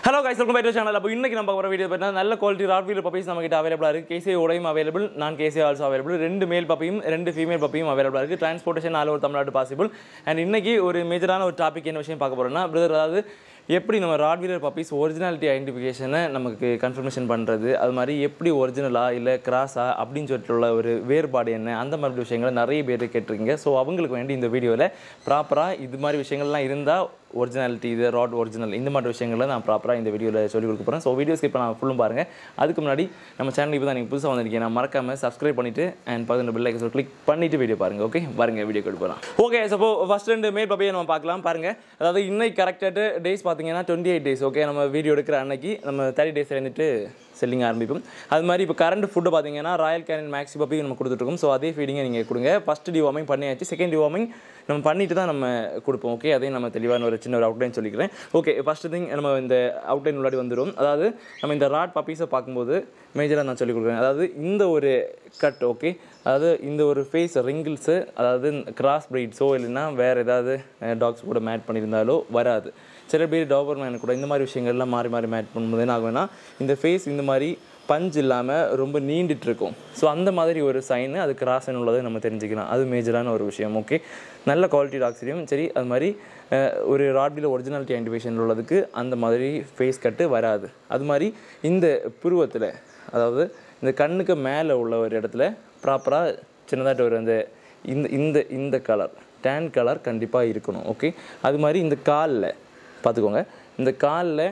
hello guys welcome back to channel அப்போ இன்னைக்கு நம்ம பார்க்குற வீடியோ பார்த்தீங்கன்னா நல்ல குவாலிட்டி ராட் வீலர் பப்பீஸ் நம்ம கிட்ட அவைலபிளாக இருக்குது கேசி உடையும் அவைலபிள் நான் கேசி ஆல்சோ அவைலபிள் ரெண்டு மேல் பப்பியும் ரெண்டு ஃபீமேல் பப்பியும் அவைலபிளாக இருக்குது transportation all over Tamil Nadu possible and இன்னைக்கு ஒரு மேஜரான ஒரு டாபிக் என்ன விஷயம் பார்க்க போகிறோம்னா பிரதர் அதாவது எப்படி நம்ம ராட் வீலர் பப்பீஸ் ஒரிஜினாலிட்டி ஐடென்டிஃபிகேஷனை நமக்கு கன்ஃபர்மேஷன் பண்ணுறது அது மாதிரி எப்படி ஒரிஜினலா இல்லை கிராஸா அப்படின்னு சொல்லிட்டு உள்ள ஒரு வேறுபாடு என்ன அந்த மாதிரி விஷயங்களை நிறைய பேர் கேட்டிருக்கீங்க ஸோ அவங்களுக்கு வேண்டி இந்த வீடியோவில் ப்ராப்பராக இது மாதிரி விஷயங்கள்லாம் இருந்தால் ஒரிஜினாலிட்டி இது ராட் ஒரிஜினல் இந்த மாதிரி விஷயங்களை நான் ப்ராப்பராக இந்த வீடியோவில் சொல்லி கொடுக்க போகிறேன் ஸோ வீடியோ ஸ்கிப் நான் ஃபுல்லும் பாருங்கள் அதுக்கு முன்னாடி நம்ம சேனல் இப்போ தான் நீங்கள் புதுசாக வந்திருக்கீங்க நான் மறக்காமல் சப்ஸ்கிரைப் பண்ணிவிட்டு அண்ட் பக்கத்தில் பெல் ஐக்கன் கிளிக் பண்ணிவிட்டு வீடியோ பாருங்கள் ஓகே பாருங்க வீடியோ கொண்டு போகலாம் ஓகே சப்போ ஃபஸ்ட் ரெண்டு மேல் பப்பியை நம்ம பார்க்கலாம் பாருங்கள் அதாவது இன்னைக்கு கரெக்டாக டேஸ் பார்த்தீங்கன்னா டுவெண்ட்டி எயிட் டேஸ் ஓகே நம்ம வீடியோ எடுக்கிற அன்னைக்கு நம்ம தேர்ட்டி டேஸ் இருந்துட்டு செல்லிங் ஆரம்பிப்போம் அது மாதிரி இப்போ கரண்ட் ஃபுட்டு பார்த்தீங்கன்னா ராயல் கேனின் மேக்ஸி பப்பி நம்ம கொடுத்துட்ருக்கோம் ஸோ அதே ஃபீடிங்கை நீங்கள் கொடுங்க ஃபஸ்ட் டிவார்மிங் பண்ணியாச்சு செகண்ட் டிவார்மிங் நம்ம பண்ணிட்டு தான் நம்ம கொடுப்போம் ஓகே அதையும் நம்ம தெளிவான ஒரு சின்ன ஒரு அவுட்லைன் சொல்லிக்கிறேன் ஓகே ஃபஸ்ட்டு திங் நம்ம இந்த அவுட்லைன் முன்னாடி வந்துடும் அதாவது நம்ம இந்த ராட் பப்பீஸை பார்க்கும்போது மேஜராக நான் சொல்லிக் கொடுக்குறேன் அதாவது இந்த ஒரு கட் ஓகே அதாவது இந்த ஒரு ஃபேஸ் ரிங்கிள்ஸு அதாவது கிராஸ் பிரீட்ஸோ இல்லைன்னா வேறு ஏதாவது டாக்ஸ் கூட மேட் பண்ணியிருந்தாலோ வராது சில பேர் டாபர் மேன் கூட இந்த மாதிரி விஷயங்கள்லாம் மாறி மாறி மேட் பண்ணும்போது என்ன ஆகும்னா இந்த ஃபேஸ் இந்த மாதிரி பஞ்ச் இல்லாமல் ரொம்ப நீண்டுட்டு இருக்கும் ஸோ அந்த மாதிரி ஒரு சைனு அது கிராஸ்ன்னு உள்ளதை நம்ம தெரிஞ்சுக்கலாம் அது மேஜரான ஒரு விஷயம் ஓகே நல்ல குவாலிட்டி டாக்ஸிலையும் சரி அது மாதிரி அஹ், ஒரு ராட்பியில் ஒரிஜினாலிட்டி ஐடென்டிஃபிகேஷன் உள்ளதுக்கு அந்த மாதிரி ஃபேஸ் கட்டு வராது அது மாதிரி இந்த புருவத்தில் அதாவது இந்த கண்ணுக்கு மேலே உள்ள ஒரு இடத்துல ப்ராப்பராக சின்னதாட்ட ஒரு அந்த இந்த இந்த இந்த கலர் டேன் கலர் கண்டிப்பாக இருக்கணும் ஓகே அது மாதிரி இந்த காலில் பார்த்துக்கோங்க இந்த காலில்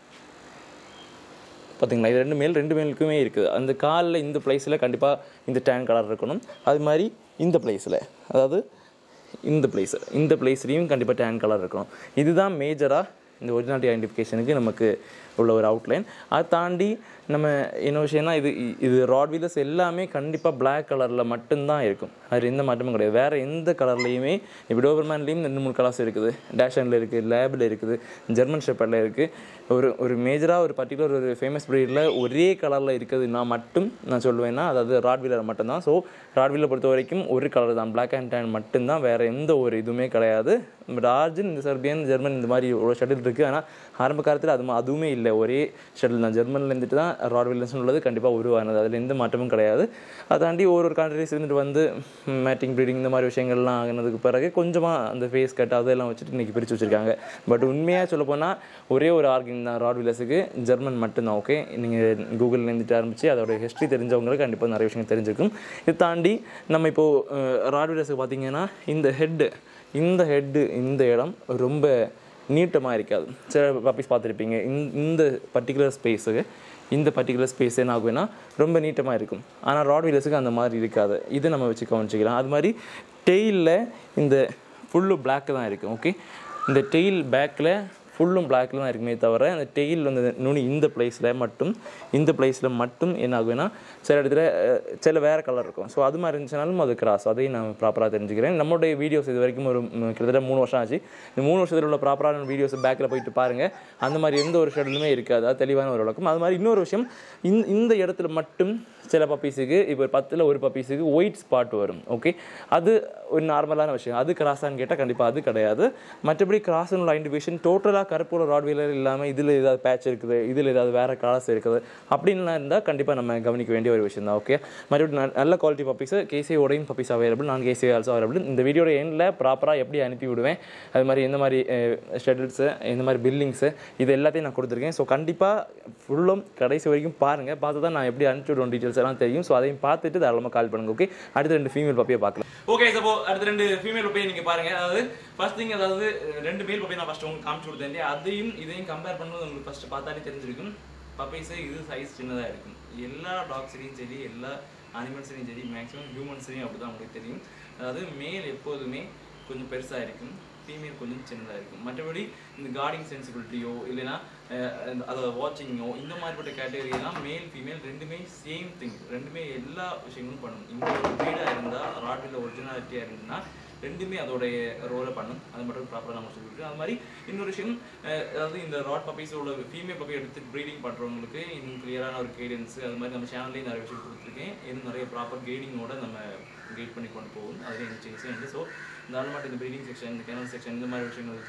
பார்த்தீங்களா இது ரெண்டு மேல் ரெண்டு மேலுக்குமே இருக்குது அந்த காலில் இந்த பிளேஸில் கண்டிப்பாக இந்த டேன் கலர் இருக்கணும் அது மாதிரி இந்த பிளேஸில் அதாவது இந்த பிளேஸ் இந்த பிளேஸ்லேயும் கண்டிப்பாக டேன் கலர் இருக்கணும் இதுதான் மேஜராக இந்த ஒரிஜினாலிட்டி ஐடென்டிஃபிகேஷனுக்கு நமக்கு உள்ள ஒரு அவுட்லைன் அதை தாண்டி நம்ம என்ன விஷயம்னா இது இது ராட் வீலர்ஸ் எல்லாமே கண்டிப்பாக Black கலரில் மட்டும்தான் இருக்கும் அது எந்த மாற்றமும் கிடையாது வேறு எந்த கலர்லேயுமே இப்போ டோபர்மேன்லேயும் ரெண்டு மூணு கலர்ஸ் இருக்குது டேஷனில் இருக்குது லேபில் இருக்குது ஜெர்மன் ஷெப்பர்டில் இருக்குது ஒரு ஒரு மேஜராக ஒரு பர்டிகுலர் ஒரு ஃபேமஸ் ப்ரீடில் ஒரே கலரில் இருக்கிறதுனா மட்டும் நான் சொல்லுவேன்னா அதாவது ராட் வீலர் மட்டும்தான் ஸோ ராட் வீலர் பொறுத்த வரைக்கும் ஒரு கலர் தான் Black அண்ட் டேன் மட்டும்தான் வேறு எந்த ஒரு இதுவுமே கிடையாது பட் ஆர்ஜின் இந்த செர்பியன் ஜெர்மன் இந்த மாதிரி ஒரு ஷட்டில் இருக்குது ஆனால் ஆரம்ப காலத்தில் அது மா- அதுவுமே இல்லை ஒரே ஷட்டில் தான் ஜெர்மனில் இருந்துட்டு தான் ராட் வீலர்ஸ் உள்ளது கண்டிப்பாக உருவானது அதில் எந்த மாற்றமும் கிடையாது அதை தாண்டி ஒரு ஒரு கண்ட்ரிஸ் இருந்துட்டு வந்து மேட்டிங் ப்ரீடிங் இந்த மாதிரி விஷயங்கள்லாம் ஆகினதுக்கு பிறகு கொஞ்சமாக அந்த ஃபேஸ் கட் அதெல்லாம் வச்சுட்டு இன்றைக்கி பிரித்து வச்சுருக்காங்க பட் உண்மையாக சொல்லப் போனால் ஒரே ஒரு ஆர்கின் தான் ராட் வீலர்ஸுக்கு ஜெர்மன் மட்டும்தான் ஓகே நீங்கள் கூகுளில் இருந்துட்டு ஆரம்பித்து அதோட ஹிஸ்ட்ரி தெரிஞ்சவங்களுக்கு கண்டிப்பாக நிறைய விஷயம் தெரிஞ்சிருக்கும் இது தாண்டி நம்ம இப்போது ராட் வீலர்ஸுக்கு பார்த்தீங்கன்னா இந்த ஹெட்டு இந்த ஹெட்டு இந்த இடம் ரொம்ப நீட்டமாக இருக்காது சில பப்பீஸ் பார்த்துருப்பீங்க இந்த இந்த பர்டிகுலர் ஸ்பேஸுக்கு இந்த பர்டிகுலர் ஸ்பேஸ் என்ன ஆகும்னா ரொம்ப நீட்டமாக இருக்கும் ஆனால் ராட் வீலர்ஸுக்கு அந்த மாதிரி இருக்காது இது நம்ம வச்சு கவனிச்சிக்கலாம் அது மாதிரி டெய்லில் இந்த ஃபுல்லு பிளாக் தான் இருக்கும் ஓகே இந்த டெய்ல் பேக்கில் ஃபுல்லும் பிளாக்ல தான் இருக்குமே தவிர அந்த டெய்ல் வந்து நுனி இந்த பிளேஸில் மட்டும் இந்த பிளேஸில் மட்டும் என்ன ஆகும்னா சில இடத்துல அஹ், சில வேறு கலர் இருக்கும் ஸோ அது மாதிரி இருந்துச்சுனாலும் அது கிராஸ் அதையும் நான் ப்ராப்பராக தெரிஞ்சுக்கிறேன் நம்மளுடைய வீடியோஸ் இது வரைக்கும் ஒரு ம், கிட்டத்தட்ட மூணு வருஷம் ஆச்சு இந்த மூணு வருஷத்தில் உள்ள ப்ராப்பரான வீடியோஸ் பேக்கில் போயிட்டு பாருங்கள் அந்த மாதிரி எந்த ஒரு ஷெட்யூலுமே இருக்காது அது தெளிவான ஒரு விளக்கம் அது மாதிரி இன்னொரு விஷயம் இந்த இந்த இடத்துல மட்டும் சில பப்பீஸுக்கு இப்போ ஒரு பத்தில் ஒரு பப்பீஸுக்கு ஒயிட் ஸ்பாட் வரும் ஓகே அது ஒரு நார்மலான விஷயம் அது கிராஸான்னு கேட்டால் கண்டிப்பாக அது கிடையாது மற்றபடி கிராஸ் உள்ள ஐடென்டிஃபிகேஷன் டோட்டலாக கருப்புல ராட் வீலர் இல்லாமல் இதில் ஏதாவது பேட்ச் இருக்குது இதில் ஏதாவது வேறு கலர்ஸ் இருக்குது அப்படின்லாம் இருந்தால் கண்டிப்பாக நம்ம கவனிக்க வேண்டிய ஒரு விஷயம் தான் ஓகே மறுபடியும் ந- நல்ல குவாலிட்டி பப்பீஸ் கேசி உடையும் பப்பீஸ் அவைலபிள் நான் கேசி ஆல்சோ அவைலபிள் இந்த வீடியோட எண்டில் ப்ராப்பராக எப்படி அனுப்பி விடுவேன் அது மாதிரி எந்த மாதிரி ஷெட்யூல்ஸு எந்த மாதிரி பில்லிங்ஸு இது எல்லாத்தையும் நான் கொடுத்துருக்கேன் ஸோ கண்டிப்பாக ஃபுல்லும் கடைசி வரைக்கும் பாருங்கள் பார்த்து தான் நான் எப்படி அனுப்பிச்சு விடுவோம் டீட்டெயில்ஸ் எல்லாம் தெரியும் ஸோ அதையும் பார்த்துட்டு தாராளமாக கால் பண்ணுங்க ஓகே அடுத்து ரெண்டு ஃபீமேல் பப்பியை பார்க்கலாம் ஓகே சப்போ அடுத்து ரெண்டு ஃபீமேல் பப்பியை நீங்கள் பாருங்கள் அதாவது ஃபர்ஸ்ட் திங் அதாவது ரெண்டு மேல் பப்பியை நான் ஃபஸ்ட் உங்களுக்கு காமிச்சு கொடுத்தேன் இல்லையா அதையும் இதையும் கம்பேர் பண்ணும்போது உங்களுக்கு ஃபஸ்ட்டு பார்த்தாலே தெரிஞ்சிருக்கும் பப்பீஸு இது சைஸ் சின்னதாக இருக்கும் எல்லா டாக்ஸ்லையும் சரி எல்லா அனிமல்ஸ்லையும் சரி மேக்ஸிமம் ஹியூமன்ஸ்லையும் அப்படி தான் உங்களுக்கு தெரியும் அதாவது மேல் எப்போதுமே கொஞ்சம் பெருசாக இருக்கும் ஃபீமேல் கொஞ்சம் சின்னதாக இருக்கும் மற்றபடி இந்த கார்டிங் சென்சிபிலிட்டியோ இல்லைன்னா அஹ், அந்த- அதாவது வாட்சிங்கோ இந்த மாதிரிப்பட்ட கேட்டகரியெல்லாம் மேல் ஃபீமேல் ரெண்டுமே சேம் திங் ரெண்டுமே எல்லா விஷயங்களும் பண்ணும் இந்த ஒரு ப்ரீடாக இருந்தால் ராட்டில் ஒரிஜினாலிட்டியாக இருந்ததுன்னா ரெண்டுமே அதோடைய ரோலை பண்ணும் அது மட்டும் ப்ராப்பராக நம்ம சொல்லிட்டு அது மாதிரி இன்னொரு விஷயம் அஹ், அதாவது இந்த ராட் பப்பீஸோட ஃபீமேல் பப்பி எடுத்து ப்ரீடிங் பண்ணுறவங்களுக்கு இன்னும் கிளியரான ஒரு கைடன்ஸ் அது மாதிரி நம்ம சேனல்லேயும் நிறைய விஷயம் கொடுத்துருக்கேன் இன்னும் நிறைய ப்ராப்பர் கைடிங்கோட நம்ம கைட் பண்ணி கொண்டு போகும் அதுலேயும் எந்த சேஞ்சும் இல்லை ஸோ தாராளமாக இந்த ப்ரீடிங் செக்ஷன் இந்த கேனல் செக்ஷன் இந்த மாதிரி விஷயங்களுக்கு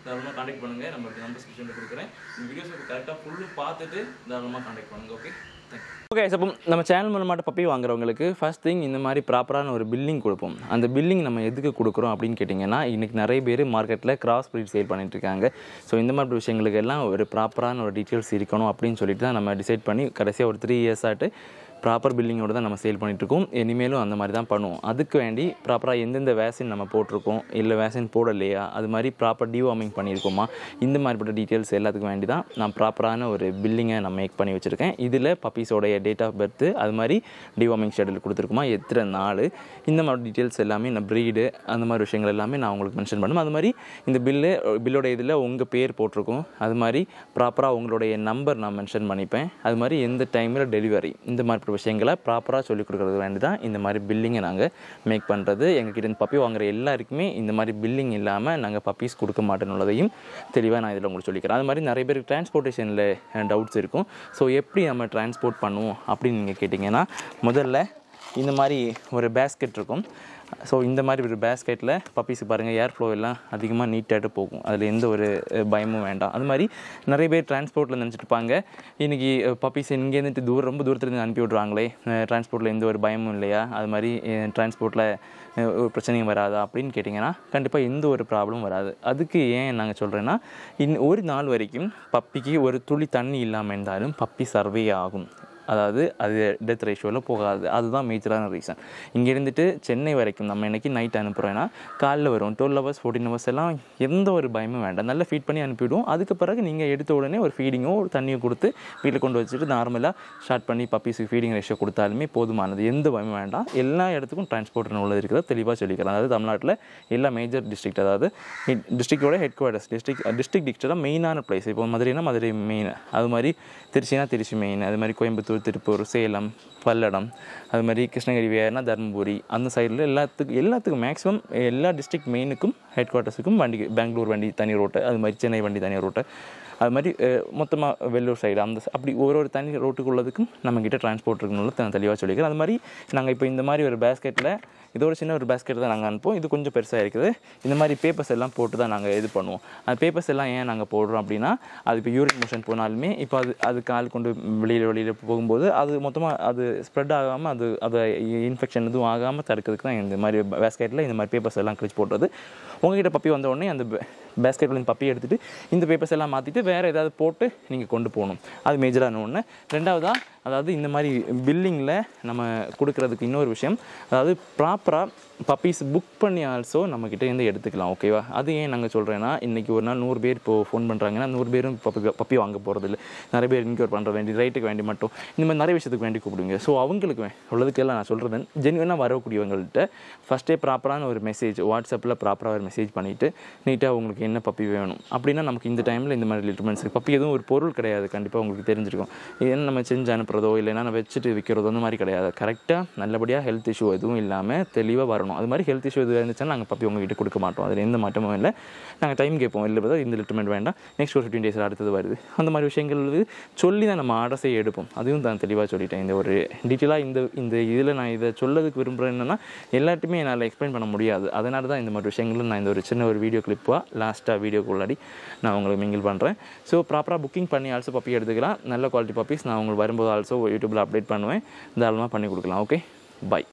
தாராளமாக காண்டாக்ட் பண்ணுங்கள் நம்மளுக்கு நம்பர் ஸ்கிரிப்ஷனில் கொடுக்குறேன் இந்த வீடியோஸ் கரெக்டாக ஃபுல்லு பார்த்துட்டு தாராளமாக காண்டாக்ட் பண்ணுங்கள் ஓகே ஓகே அப்போ நம்ம சேனல் மூலமாட்ட பப்பி வாங்குறவங்களுக்கு ஃபர்ஸ்ட் திங் இந்த மாதிரி ப்ராப்பரான ஒரு பில்லிங் கொடுப்போம் அந்த பில்லிங் நம்ம எதுக்கு கொடுக்குறோம் அப்படின்னு கேட்டிங்கன்னா இன்றைக்கி நிறைய பேர் மார்க்கெட்டில் கிராஸ் ப்ரீட் சேல் பண்ணிட்டு இருக்காங்க ஸோ இந்த மாதிரி விஷயங்களுக்கு எல்லாம் ஒரு ப்ராப்பரான ஒரு டீட்டெயில்ஸ் இருக்கணும் அப்படின்னு சொல்லிட்டு தான் நம்ம டிசைட் பண்ணி கடைசியாக ஒரு த்ரீ இயர்ஸ் ஆட்டு ப்ராப்பர் பில்லிங்கோட தான் நம்ம சேல் பண்ணிகிட்ருக்கோம் இனிமேலும் அந்த மாதிரி தான் பண்ணுவோம் அதுக்கு வேண்டி ப்ராப்பராக எந்தெந்த வேக்சின் நம்ம போட்டிருக்கோம் இல்லை வேக்சின் போடலையா அது மாதிரி ப்ராப்பர் டிவார்மிங் பண்ணியிருக்கோமா இந்த மாதிரிப்பட்ட டீட்டெயில்ஸ் எல்லாத்துக்கும் வேண்டி தான் நான் ப்ராப்பரான ஒரு பில்லிங்கை நான் மேக் பண்ணி வச்சுருக்கேன் இதில் பப்பீஸோடைய டேட் ஆஃப் பர்த்து அது மாதிரி டிவார்மிங் ஷெடியூல் கொடுத்துருக்குமா எத்தனை நாள் இந்த மாதிரி டீட்டெயில்ஸ் எல்லாமே நான் ப்ரீடு அந்த மாதிரி விஷயங்கள் எல்லாமே நான் உங்களுக்கு மென்ஷன் பண்ணும் அது மாதிரி இந்த பில்லு பில்லோட இதில் உங்கள் பேர் போட்டிருக்கும் அது மாதிரி ப்ராப்பராக உங்களுடைய நம்பர் நான் மென்ஷன் பண்ணிப்பேன் அது மாதிரி எந்த டைமில் டெலிவரி இந்த மாதிரி விஷயங்களை ப்ராப்பராக சொல்லிக் கொடுக்குறது வேண்டி தான் இந்த மாதிரி பில்லிங்கை நாங்கள் மேக் பண்ணுறது எங்ககிட்ட இருந்து பப்பி வாங்குற எல்லாருக்குமே இந்த மாதிரி பில்லிங் இல்லாமல் நாங்கள் பப்பீஸ் கொடுக்க மாட்டேன்னு தெளிவாக நான் இதில் உங்களுக்கு சொல்லிக்கிறேன் அது மாதிரி நிறைய பேருக்கு டிரான்ஸ்போர்ட்டேஷனில் டவுட்ஸ் இருக்கும் ஸோ எப்படி நம்ம டிரான்ஸ்போர்ட் பண்ணுவோம் அப்படின்னு நீங்கள் கேட்டிங்கன்னா முதல்ல இந்த மாதிரி ஒரு பேஸ்கெட் இருக்கும் ஸோ இந்த மாதிரி ஒரு பேஸ்கெட்டில் பப்பீஸுக்கு பாருங்கள் ஏர் ஃப்ளோ எல்லாம் அதிகமாக நீட்டாகிட்டு போகும் அதில் எந்த ஒரு அஹ், பயமும் வேண்டாம் அது மாதிரி நிறைய பேர் டிரான்ஸ்போர்ட்டில் நினச்சிட்டு இருப்பாங்க இன்றைக்கி பப்பீஸ் இங்கேருந்து தூரம் ரொம்ப தூரத்துலேருந்து அனுப்பி விட்றாங்களே டிரான்ஸ்போர்ட்டில் எந்த ஒரு பயமும் இல்லையா அது மாதிரி டிரான்ஸ்போர்ட்டில் ஒரு பிரச்சனையும் வராதா அப்படின்னு கேட்டிங்கன்னா கண்டிப்பாக எந்த ஒரு ப்ராப்ளமும் வராது அதுக்கு ஏன் நாங்கள் சொல்கிறேன்னா இன் ஒரு நாள் வரைக்கும் பப்பிக்கு ஒரு துளி தண்ணி இல்லாமல் இருந்தாலும் பப்பி சர்வே ஆகும் அதாவது அது டெத் ரேஷியோவில் போகாது அதுதான் மேஜரான ரீசன் இங்கே இருந்துட்டு சென்னை வரைக்கும் நம்ம இன்னைக்கு நைட் அனுப்புகிறோன்னா காலைல வரும் டுவெல் ஹவர்ஸ் ஃபோர்டீன் ஹவர்ஸ் எல்லாம் எந்த ஒரு பயமும் வேண்டாம் நல்லா ஃபீட் பண்ணி அனுப்பிவிடுவோம் அதுக்கு பிறகு நீங்கள் எடுத்த உடனே ஒரு ஃபீடிங்கோ ஒரு தண்ணியோ கொடுத்து வீட்டில் கொண்டு வச்சுட்டு நார்மலாக ஸ்டார்ட் பண்ணி பப்பீஸுக்கு ஃபீடிங் ரேஷியோ கொடுத்தாலுமே போதுமானது எந்த பயமும் வேண்டாம் எல்லா இடத்துக்கும் டிரான்ஸ்போர்ட் உள்ளது இருக்கிறத தெளிவாக சொல்லிக்கிறேன் அதாவது தமிழ்நாட்டில் எல்லா மேஜர் டிஸ்ட்ரிக்ட் அதாவது டிஸ்ட்ரிக்டோட ஹெட் குவார்ட்டர்ஸ் டிஸ்ட்ரிக் டிஸ்ட்ரிக்ட் டிஸ்ட்ரிக்டாக மெயினான பிளேஸ் இப்போ மதுரைனா மதுரை மெயின் அது மாதிரி திருச்சினா திருச்சி மெயின் அது மாதிரி கோயம்புத்தூர் திருப்பூர் சேலம் பல்லடம் அது மாதிரி கிருஷ்ணகிரி வேறுனா தருமபுரி அந்த சைடில் எல்லாத்துக்கும் எல்லாத்துக்கும் மேக்ஸிமம் எல்லா டிஸ்ட்ரிக்ட் மெயினுக்கும் ஹெட் குவார்ட்டர்ஸுக்கும் வண்டி பெங்களூர் வண்டி தனி ரோட்டு அது மாதிரி சென்னை வண்டி தனி ரோட்டு அது மாதிரி மொத்தமாக வெள்ளூர் சைடு அந்த ச- அப்படி ஒரு ஒரு தனி ரோட்டுக்கு உள்ளதுக்கும் நம்மக்கிட்ட டிரான்ஸ்போர்ட் இருக்கணும்னு நான் தெளிவாக சொல்லிக்கிறேன் அது மாதிரி நாங்கள் இப்போ இந்த மாதிரி ஒரு பேஸ்கெட்டில் இது ஒரு சின்ன ஒரு பேஸ்கெட் தான் நாங்கள் அனுப்புவோம் இது கொஞ்சம் பெருசாக இருக்குது இந்த மாதிரி பேப்பர்ஸ் எல்லாம் போட்டு தான் நாங்கள் இது பண்ணுவோம் அந்த பேப்பர்ஸ் எல்லாம் ஏன் நாங்கள் போடுறோம் அப்படின்னா அது இப்போ யூரின் மோஷன் போனாலுமே இப்போ அது அது கால் கொண்டு வெளியில் வெளியில் போகும்போது அது மொத்தமாக அது ஸ்ப்ரெட் ஆகாமல் அது அது இன்ஃபெக்ஷன் எதுவும் ஆகாமல் தடுக்கிறதுக்கு தான் இந்த மாதிரி பேஸ்கெட்டில் இந்த மாதிரி பேப்பர்ஸ் எல்லாம் கிழிச்சு போடுறது உங்ககிட்ட பப்பி வந்த உடனே அந்த பேஸ்கெட்டில் பப்பி எடுத்துகிட்டு இந்த பேப்பர்ஸ் எல்லாம் மாற்றிட்டு வேறு ஏதாவது போட்டு நீங்கள் கொண்டு போகணும் அது மேஜரான ஒன்று ரெண்டாவதாக அதாவது இந்த மாதிரி பில்லிங்கில் நம்ம கொடுக்குறதுக்கு இன்னொரு விஷயம் அதாவது ப்ராப்பராக பப்பீஸ் புக் பண்ணி ஆல்சோ நம்மக்கிட்ட இருந்து எடுத்துக்கலாம் ஓகேவா அது ஏன் நாங்கள் சொல்கிறேன்னா இன்றைக்கி ஒரு நாள் நூறு பேர் இப்போ ஃபோன் பண்ணுறாங்கன்னா நூறு பேரும் பப்பி பப்பி வாங்க போகிறது இல்லை நிறைய பேர் இன்க்யூர் பண்ணுற வேண்டி ரைட்டுக்கு வேண்டி மட்டும் இந்த மாதிரி நிறைய விஷயத்துக்கு வேண்டி கூப்பிடுங்க ஸோ அவங்களுக்கு வே- உள்ளதுக்கெல்லாம் நான் சொல்கிறது ஜென்வனாக வரக்கூடியவங்கள்ட்ட ஃபஸ்ட்டே ப்ராப்பரான ஒரு மெசேஜ் வாட்ஸ்அப்பில் ப்ராப்பராக ஒரு மெசேஜ் பண்ணிவிட்டு நீட்டாக உங்களுக்கு என்ன பப்பி வேணும் அப்படின்னா நமக்கு இந்த டைமில் இந்த மாதிரி லிட்டர்மெண்ட்ஸ் பப்பி எதுவும் ஒரு பொருள் கிடையாது கண்டிப்பாக உங்களுக்கு தெரிஞ்சிருக்கும் என்ன நம்ம செஞ்சு அனுப்புறதோ இல்லைன்னா நம்ம வச்சுட்டு விற்கிறதோ அந்த மாதிரி கிடையாது கரெக்டாக நல்லபடியாக ஹெல்த் இஷ்யூ எதுவும் இல்லாமல் தெளிவாக வரணும் அது மாதிரி ஹெல்த் இஷ்யூ எதுவும் இருந்துச்சுன்னா நாங்கள் பப்பி உங்ககிட்ட கொடுக்க மாட்டோம் அதில் எந்த மாற்றமும் இல்லை நாங்கள் டைம் கேட்போம் இல்லை பார்த்தா இந்த லிட்டர்மெண்ட் வேண்டாம் நெக்ஸ்ட் ஒரு ஃபிஃப்டீன் டேஸ் அடுத்தது வருது அந்த மாதிரி விஷயங்கள் வந்து சொல்லி தான் நம்ம ஆர்டர்ஸை எடுப்போம் அதுவும் தான் தெளிவாக சொல்லிட்டேன் இந்த ஒரு டீட்டெயிலாக இந்த இந்த இதில் நான் இதை சொல்லதுக்கு விரும்புகிறேன் என்னன்னா எல்லாத்தையுமே என்னால் எக்ஸ்பிளைன் பண்ண முடியாது அதனால தான் இந்த மாதிரி விஷயங்களும் நான் இந்த ஒரு சின்ன ஒரு வீடியோ கிளிப்பாக லாஸ்ட்டாக வீடியோக்குள்ளாடி நான் உங்களுக்கு மிங்கிள் பண்ணுறேன் ஸோ ப்ராப்பராக புக்கிங் பண்ணி ஆல்சோ பப்பி எடுத்துக்கலாம் நல்ல குவாலிட்டி பப்பீஸ் நான் உங்களுக்கு வரும்போது ஆல்சோ யூடியூப்பில் அப்டேட் பண்ணுவேன் தாராளமாக பண்ணி கொடுக்கலாம் ஓகே பை